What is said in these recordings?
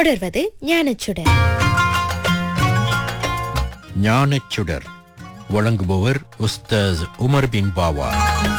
தொடர்வது ஞானச்சுடர் ஞானச்சுடர் வழங்குபவர் உஸ்தாஸ் உமர் பின் பாவா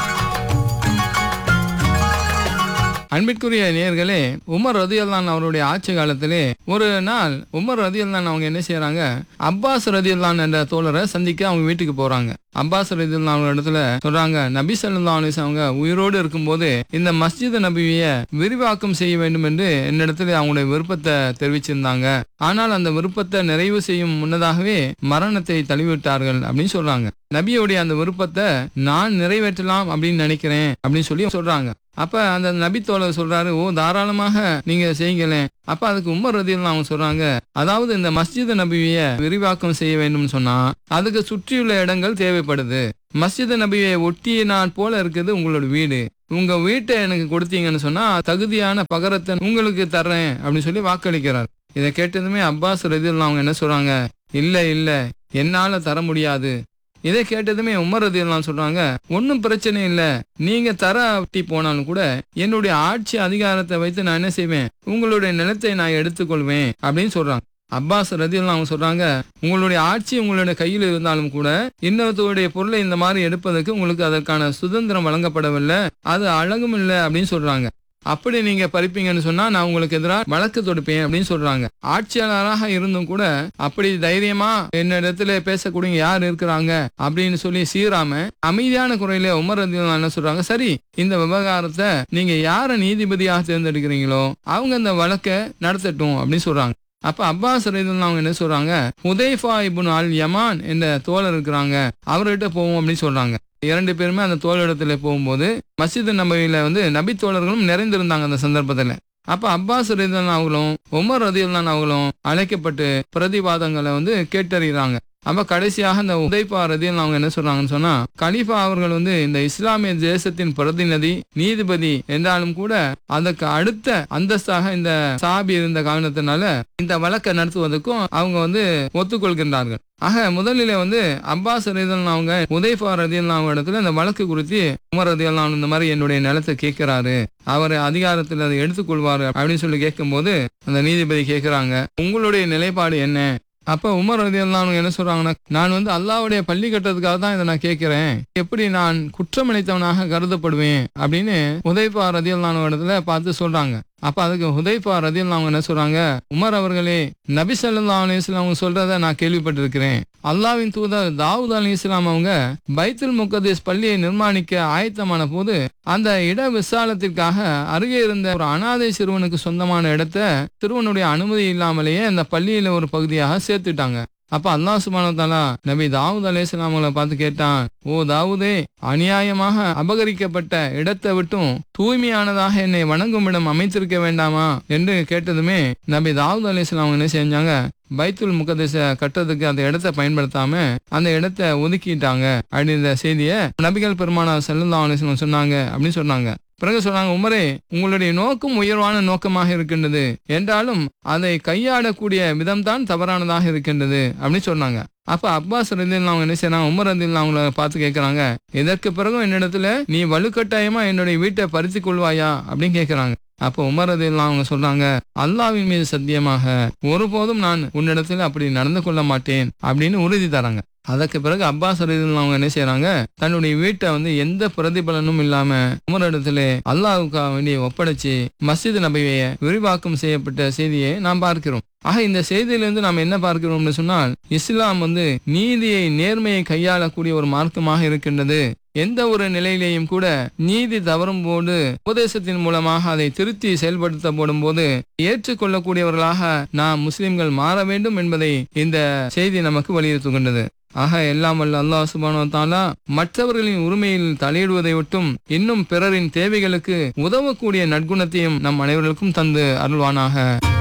அன்பிற்குரிய நேயர்களே உமர் ரதியல்லான் அவருடைய ஆட்சி காலத்திலே ஒரு நாள் உமர் ரதியல்லான் அவங்க என்ன செய்யறாங்க அப்பாஸ் ரதியல்லான் என்ற தோழரை சந்திக்க அவங்க வீட்டுக்கு போறாங்க அப்பாஸ் ரதியல்லான் அவங்க இடத்துல சொல்றாங்க நபி சல்லா அலிஸ் அவங்க உயிரோடு இருக்கும்போது இந்த மஸ்ஜித் நபியை விரிவாக்கம் செய்ய வேண்டும் என்று என்னிடத்துல அவங்களுடைய விருப்பத்தை தெரிவிச்சிருந்தாங்க ஆனால் அந்த விருப்பத்தை நிறைவு செய்யும் முன்னதாகவே மரணத்தை தழுவிவிட்டார்கள் அப்படின்னு சொல்றாங்க நபியோடைய அந்த விருப்பத்தை நான் நிறைவேற்றலாம் அப்படின்னு நினைக்கிறேன் அப்படின்னு சொல்லி சொல்றாங்க அப்ப அந்த நபி தோழர் சொல்றாரு ஓ தாராளமாக நீங்க செய்யுங்களேன் அப்ப அதுக்கு உமர் ரதியில் அவங்க சொல்றாங்க அதாவது இந்த மஸ்ஜித் நபியை விரிவாக்கம் செய்ய வேண்டும் சொன்னா அதுக்கு சுற்றியுள்ள இடங்கள் தேவைப்படுது மஸ்ஜித் நபியை ஒட்டியினால் போல இருக்குது உங்களோட வீடு உங்க வீட்டை எனக்கு கொடுத்தீங்கன்னு சொன்னா தகுதியான பகரத்தை உங்களுக்கு தர்றேன் அப்படின்னு சொல்லி வாக்களிக்கிறார் இதை கேட்டதுமே அப்பாஸ் ரதியில் அவங்க என்ன சொல்றாங்க இல்ல இல்ல என்னால தர முடியாது இதை கேட்டதுமே உமர் ரதியெல்லாம் சொல்றாங்க ஒன்றும் பிரச்சனை இல்லை நீங்க தர ஒட்டி போனாலும் கூட என்னுடைய ஆட்சி அதிகாரத்தை வைத்து நான் என்ன செய்வேன் உங்களுடைய நிலத்தை நான் எடுத்துக்கொள்வேன் அப்படின்னு சொல்றாங்க அப்பாஸ் ரதியெல்லாம் அவங்க சொல்றாங்க உங்களுடைய ஆட்சி உங்களுடைய கையில் இருந்தாலும் கூட இன்னொருத்தருடைய பொருளை இந்த மாதிரி எடுப்பதற்கு உங்களுக்கு அதற்கான சுதந்திரம் வழங்கப்படவில்லை அது அழகும் இல்லை அப்படின்னு சொல்றாங்க அப்படி நீங்க பறிப்பீங்கன்னு சொன்னா நான் உங்களுக்கு எதிராக வழக்கு தொடுப்பேன் அப்படின்னு சொல்றாங்க ஆட்சியாளராக இருந்தும் கூட அப்படி தைரியமா என்னிடத்துல பேசக்கூடிய யார் இருக்கிறாங்க அப்படின்னு சொல்லி சீராம அமைதியான குறையில உமர் ரதியல்லாஹு என்ன சொல்றாங்க சரி இந்த விவகாரத்தை நீங்க யார நீதிபதியாக தேர்ந்தெடுக்கிறீங்களோ அவங்க இந்த வழக்கை நடத்தட்டும் அப்படின்னு சொல்றாங்க அப்ப அப்பாஸ் ரதியல்லாஹு அவங்க என்ன சொல்றாங்க ஹுதைஃபா இப்னு அல் யமான் என்ற தோழர் இருக்கிறாங்க அவர்கிட்ட போவோம் அப்படின்னு சொல்றாங்க இரண்டு பேருமே அந்த தோழிடத்துல போகும்போது மஸ்ஜித் நபவியில வந்து நபி தோழர்களும் நிறைந்திருந்தாங்க அந்த சந்தர்ப்பத்துல அப்ப அப்பாஸ் ரதியல்லான் அவங்களும் உமர் ரதியல்லான் அவங்களும் அழைக்கப்பட்டு பிரதிவாதங்களை வந்து கேட்டறிகிறாங்க அப்ப கடைசியாக இந்த உதைப்பா ரதியல் அவங்க என்ன சொல்றாங்கன்னு சொன்னா கலீஃபா அவர்கள் வந்து இந்த இஸ்லாமிய தேசத்தின் பிரதிநிதி நீதிபதி என்றாலும் கூட அதுக்கு அடுத்த அந்தஸ்தாக இந்த சாபி இருந்த காரணத்தினால இந்த வழக்கை நடத்துவதற்கும் அவங்க வந்து ஒத்துக்கொள்கின்றார்கள் ஆக முதலிலே வந்து அப்பாஸ் ரதியல் அவங்க உதைஃபா ரதியல் அவங்க இடத்துல இந்த வழக்கு குறித்து உமர் ரதியல் இந்த மாதிரி என்னுடைய நிலத்தை கேட்கிறாரு அவர் அதிகாரத்தில் அதை எடுத்துக்கொள்வாரு அப்படின்னு சொல்லி கேட்கும்போது அந்த நீதிபதி கேட்கிறாங்க உங்களுடைய நிலைப்பாடு என்ன அப்ப உமர் ரதியல்லானு என்ன சொல்றாங்கன்னா நான் வந்து அல்லாவுடைய பள்ளி கட்டுறதுக்காக தான் இதை நான் கேட்கிறேன் எப்படி நான் குற்றமளித்தவனாக கருதப்படுவேன் அப்படின்னு உதய்பா ரதியல்லானு இடத்துல பார்த்து சொல்றாங்க அப்ப அதுக்கு ஹுதைஃபா ரதியல் அவங்க என்ன சொல்றாங்க உமர் அவர்களே நபி சல்லா அலிஸ்லாம் அவங்க சொல்றத நான் கேள்விப்பட்டிருக்கிறேன் அல்லாவின் தூதர் தாவூத் அலி இஸ்லாம் அவங்க பைத்துல் முகதீஸ் பள்ளியை நிர்மாணிக்க ஆயத்தமான போது அந்த இட விசாலத்திற்காக அருகே இருந்த ஒரு அனாதை சிறுவனுக்கு சொந்தமான இடத்த சிறுவனுடைய அனுமதி இல்லாமலேயே அந்த பள்ளியில ஒரு பகுதியாக சேர்த்துட்டாங்க அப்ப அல்லாஹ் சுபான தாலா நபி தாவூத் அலேஸ்லாம் அவங்கள பார்த்து கேட்டான் ஓ தாவூதே அநியாயமாக அபகரிக்கப்பட்ட இடத்தை விட்டும் தூய்மையானதாக என்னை வணங்கும் இடம் அமைத்திருக்க வேண்டாமா என்று கேட்டதுமே நபி தாவூத் அலேஸ்லாம் அவங்க என்ன செஞ்சாங்க பைத்துல் முகதேச கட்டுறதுக்கு அந்த இடத்த பயன்படுத்தாம அந்த இடத்த ஒதுக்கிட்டாங்க அப்படின்ற செய்திய நபிகள் பெருமானா செல்லல்லா அலிஸ்லாம் சொன்னாங்க அப்படின்னு சொன்னாங்க பிறகு சொன்னாங்க உமரே உங்களுடைய நோக்கம் உயர்வான நோக்கமாக இருக்கின்றது என்றாலும் அதை கையாடக்கூடிய விதம்தான் தவறானதாக இருக்கின்றது அப்படின்னு சொன்னாங்க அப்ப அப்பாஸ் ரதில் அவங்க என்ன செய்யறாங்க உமர் ரதில் அவங்கள பார்த்து கேட்கறாங்க இதற்கு பிறகும் என்னிடத்துல நீ வலுக்கட்டாயமா என்னுடைய வீட்டை பறித்து கொள்வாயா அப்படின்னு கேட்கறாங்க அப்போ உமர் ரதில் அவங்க சொல்றாங்க அல்லாவின் மீது சத்தியமாக ஒருபோதும் நான் உன்னிடத்துல அப்படி நடந்து கொள்ள மாட்டேன் அப்படின்னு உறுதி தராங்க அதற்கு பிறகு அப்பாஸ் ரதில் அவங்க என்ன செய்யறாங்க தன்னுடைய வீட்டை வந்து எந்த பிரதிபலனும் இல்லாம உமரிடத்துல அல்லாவுக்காக வேண்டி ஒப்படைச்சு மஸ்ஜித் நபியை விரிவாக்கம் செய்யப்பட்ட செய்தியை நாம் பார்க்கிறோம் ஆக இந்த செய்தியிலிருந்து நாம் என்ன பார்க்கிறோம்னு சொன்னால் இஸ்லாம் வந்து நீதியை நேர்மையை கையாளக்கூடிய ஒரு மார்க்கமாக இருக்கின்றது எந்த ஒரு நிலையிலேயும் கூட நீதி தவறும் போது உபதேசத்தின் மூலமாக அதை திருத்தி செயல்படுத்தப்படும் போது ஏற்றுக்கொள்ளக்கூடியவர்களாக நாம் முஸ்லிம்கள் மாற வேண்டும் என்பதை இந்த செய்தி நமக்கு வலியுறுத்துகின்றது ஆக எல்லாம் வல்ல அல்லாஹ் சுபானோ தாலா மற்றவர்களின் உரிமையில் தலையிடுவதை விட்டும் இன்னும் பிறரின் தேவைகளுக்கு உதவக்கூடிய நற்குணத்தையும் நம் அனைவர்களுக்கும் தந்து அருள்வானாக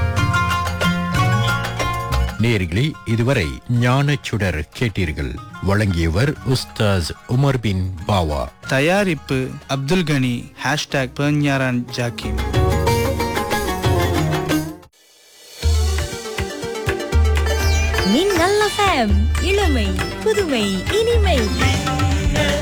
நேர்களே இதுவரை ஞானச்சுடர் கேட்டீர்கள் வழங்கியவர் உஸ்தாஸ் உமர் பின் பாவா தயாரிப்பு அப்துல் கனி ஹேஷ்டாக் பெர்ஞாரான் ஜாக்கிம் மின்னல் எஃப்எம் இளமை புதுமை இனிமை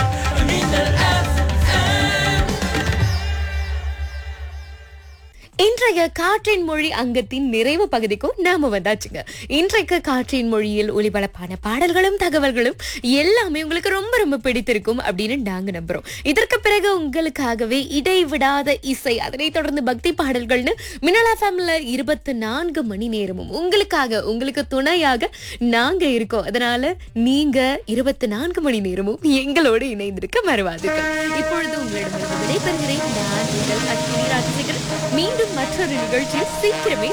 இன்று இன்றைய காற்றின் மொழி அங்கத்தின் நிறைவு பகுதிக்கும் நாம வந்தாச்சுங்க இன்றைக்கு காற்றின் மொழியில் ஒளிபரப்பான பாடல்களும் தகவல்களும் எல்லாமே உங்களுக்கு ரொம்ப ரொம்ப பிடித்திருக்கும் அப்படின்னு நாங்க நம்புறோம் இதற்கு பிறகு உங்களுக்காகவே இடைவிடாத இசை அதனைத் தொடர்ந்து பக்தி பாடல்கள்னு மினலா ஃபேமில இருபத்தி நான்கு மணி நேரமும் உங்களுக்காக உங்களுக்கு துணையாக நாங்க இருக்கோம் அதனால நீங்க இருபத்தி நான்கு மணி நேரமும் எங்களோடு இணைந்திருக்க மறவாதீர்கள் இப்பொழுது உங்களிடமிருந்து விடைபெறுகிறேன் நான் உங்கள் அஸ்வினி ராஜசேகரன் மீண்டும் மற்றொரு நிகழ்ச்சியில் சீக்கிரமே